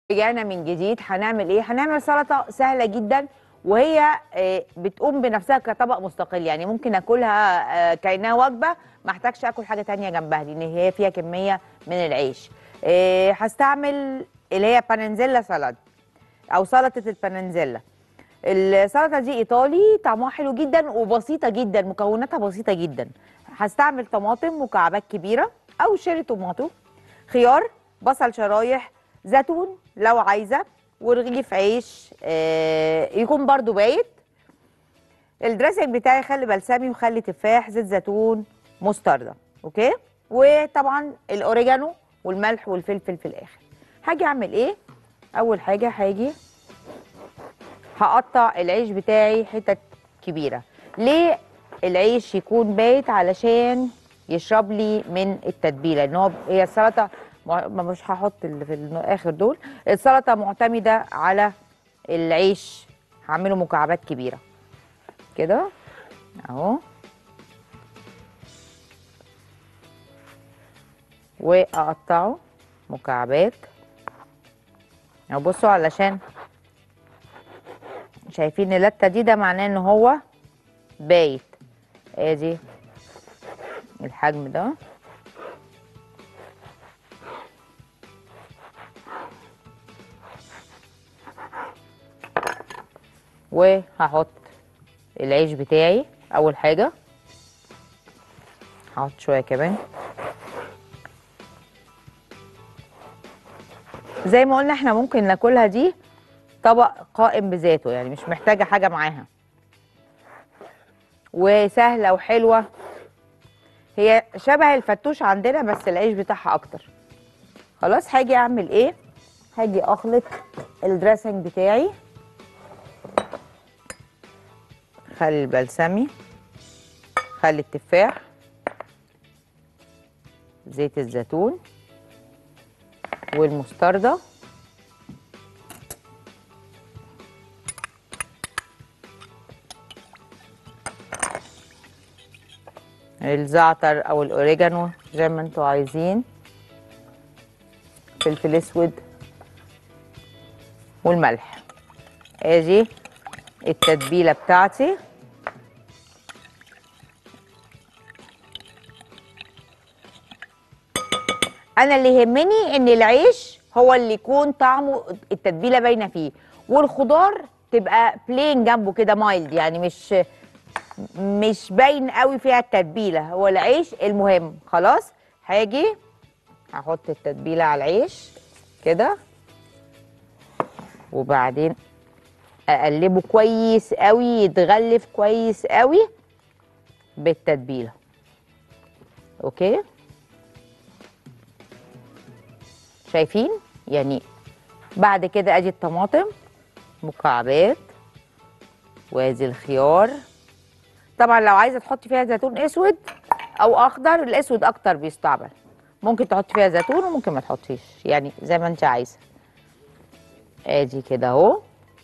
رجعنا من جديد هنعمل ايه هنعمل سلطه سهله جدا وهي آه، بتقوم بنفسها كطبق مستقل يعني ممكن اكلها آه، كانها وجبه ما احتاجش اكل حاجه تانية جنبها لان هي فيها كميه من العيش آه، هستعمل اللي هي باننزيلا سالاد او سلطه الباننزيلا السلطه دي ايطالي طعمها حلو جدا وبسيطه جدا مكوناتها بسيطه جدا هستعمل طماطم مكعبات كبيره او شيري طماطم خيار بصل شرايح زيتون لو عايزه ورغيف عيش آه، يكون برضو بايت الدريسنج بتاعي خل بلسمي وخل تفاح زيت زيتون مستردة اوكي وطبعا الاوريجانو والملح والفلفل في الاخر هاجي اعمل ايه اول حاجه هاجي هقطع العيش بتاعي حتت كبيره ليه العيش يكون بايت علشان يشرب لي من التتبيله ان هو هي السلطه مع- ما مش هحط اللي في الاخر دول السلطه معتمده على العيش هعمله مكعبات كبيره كده اهو واقطعه مكعبات اهو بصوا علشان شايفين اللته دي ده معناه ان هو بايت ادي الحجم ده وهحط العيش بتاعي اول حاجه هحط شويه كمان زي ما قلنا احنا ممكن ناكلها دي طبق قائم بذاته يعني مش محتاجه حاجه معاها وسهله وحلوه هي شبه الفتوش عندنا بس العيش بتاعها اكتر خلاص هاجي اعمل ايه هاجي اخلط الدريسنج بتاعي خل البلسمي خل التفاح زيت الزيتون والمستردة الزعتر او الاوريجانو زي ما انتوا عايزين فلفل اسود والملح ادي التتبيله بتاعتي انا اللي يهمني ان العيش هو اللي يكون طعمه التتبيله باينه فيه والخضار تبقى بلين جنبه كده مايلد يعني مش مش باين قوي فيها التتبيله هو العيش المهم خلاص هاجي هحط التتبيله على العيش كده وبعدين اقلبه كويس قوي يتغلف كويس قوي بالتتبيله اوكي شايفين يعني بعد كده ادي الطماطم مكعبات وادي الخيار طبعا لو عايزه تحطي فيها زيتون اسود او اخضر الاسود اكتر بيستعمل ممكن تحطي فيها زيتون وممكن ما تحطيش يعني زي ما انت عايزه ادي كده اهو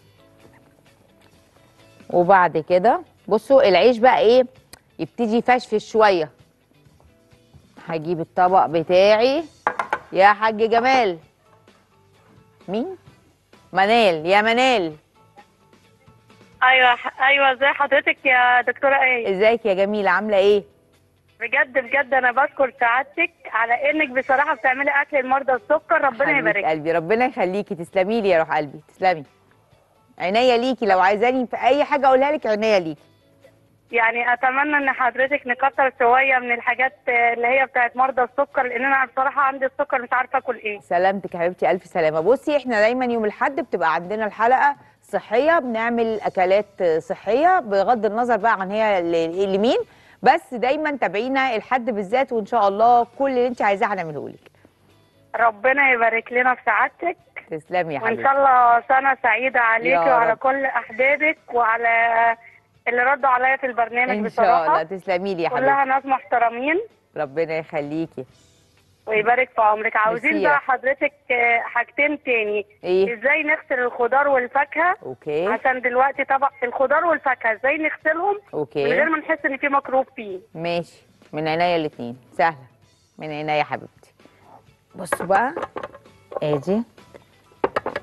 وبعد كده بصوا العيش بقى ايه يبتدي يفشفش شويه هجيب الطبق بتاعي يا حاج جمال مين منال يا منال ايوه ايوه ازي حضرتك يا دكتوره ايه ازيك يا جميله عامله ايه بجد بجد انا بشكر سعادتك على انك بصراحه بتعملي اكل المرضى السكر ربنا حبيبة يبارك قلبي ربنا يخليكي تسلمي لي يا روح قلبي تسلمي عينيا ليكي لو عايزاني في اي حاجه اقولها لك عينيا ليكي يعني اتمنى ان حضرتك نكتر شويه من الحاجات اللي هي بتاعت مرضى السكر لان انا بصراحه عندي السكر مش عارفه اكل ايه سلامتك يا حبيبتي الف سلامه بصي احنا دايما يوم الاحد بتبقى عندنا الحلقه صحيه بنعمل اكلات صحيه بغض النظر بقى عن هي ل- لمين بس دايما تابعينا الحد بالذات وان شاء الله كل اللي انت عايزاه هنعمله لك ربنا يبارك لنا في سعادتك تسلمي يا وان حبيبتي شاء الله سنه سعيده عليكي يا وعلى رب. كل احبابك وعلى اللي ردوا عليا في البرنامج ان شاء الله بصراحه تسلمي لي يا كلها حبيبتي ناس محترمين ربنا يخليكي ويبارك في عمرك عاوزين ميرسي. بقى حضرتك آه، حاجتين تاني ايه ازاي نغسل الخضار والفاكهه اوكي عشان دلوقتي طبعا الخضار والفاكهه ازاي نغسلهم من اوكي غير ما نحس ان في مكروب فيه ماشي من عينيا الاتنين سهله من عينيا يا حبيبتي بصوا بقى ادي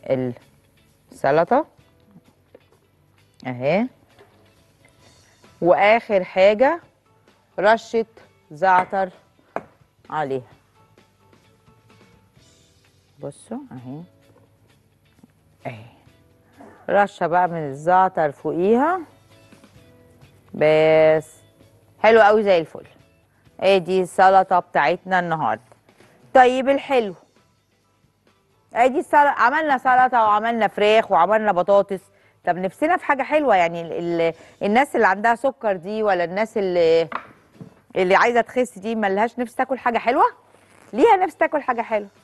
السلطه اهي واخر حاجه رشه زعتر عليها بصوا اهي اهي رشه بقى من الزعتر فوقيها بس حلو قوي زي الفل ادي السلطه بتاعتنا النهارده طيب الحلو ادي السلطه عملنا سلطه وعملنا فراخ وعملنا بطاطس طب نفسنا في حاجه حلوه يعني ال ال الناس اللي عندها سكر دي ولا الناس اللي اللي عايزه تخس دي ملهاش نفس تاكل حاجه حلوه ليها نفس تاكل حاجه حلوه